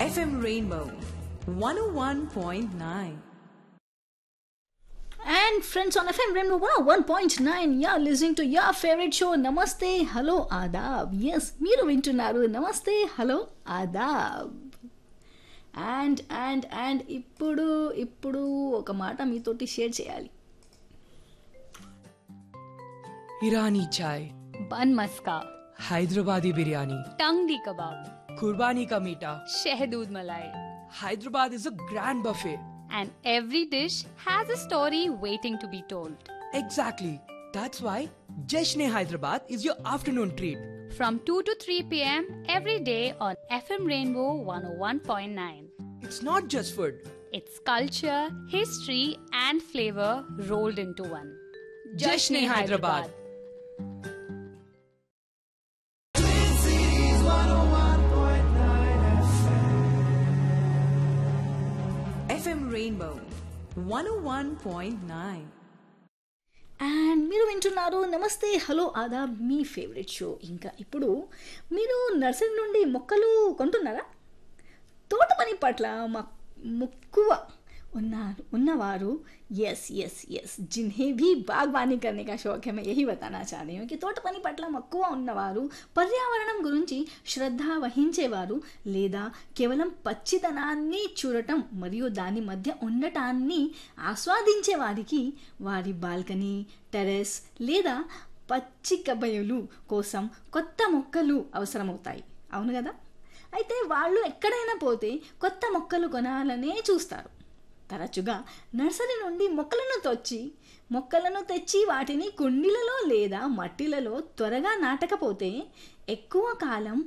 FM Rainbow 101.9. And friends on FM Rainbow 101.9, you're listening to your favorite show Namaste Hello Adab. Yes, మీరు వింటున్నారు Namaste hello Adaab and and and ఇప్పుడు ఇప్పుడు ఒక మాట మీతోటి షేర్ చేయాలి ईरानी चाय बन मस्का हैदराबादी बिरयानी टंगडी कबाब कुर्बानी का मीठा शहदूद मलाई Hyderabad is a grand buffet. and every dish has a story waiting to be told. Exactly. That's why Jashne Hyderabad is your afternoon treat. From 2 to 3 pm every day on FM Rainbow 101.9. It's not just food. It's culture, history, and flavor rolled into one. Jashne Hyderabad. FM Rainbow 101.9. And మీరు వింటున్నారు Namaste hello Adaab మీ favourite show ఇంకా ఇప్పుడు మీరు nursery నుండి మొక్కలు కొంటున్నారా తోట పని పట్ల మ- మక్కువ ఉన్నారు ఉన్నవారు यस यस यस जिन्हें भी बागबानी करने का शौक है मैं यही बताना चाह रही हूँ कि తోట పని పట్ల మక్కువ ఉన్నవారు పర్యావరణం గురించి శ్రద్ధ వహించేవారు లేదా కేవలం పచ్చితనాన్ని చూడటం మరియు దాని మధ్య ఉండటాన్ని ఆస్వాదించే వారికి వారి బాల్కనీ టెరెస్ లేదా పచ్చిక బయలు కోసం కొత్త మొక్కలు అవసరమవుతాయి అవును కదా అయితే వాళ్ళు ఎక్కడైనా పోతే కొత్త మొక్కలు కొనాలనే చూస్తారు తరచుగా నర్సరీ నుండి మొక్కలను తెచ్చి మొక్కలను తెచ్చి వాటిని కుండీలలో లేదా మట్టిలలో త్వరగా నాటకపోతే ఎక్కువ కాలం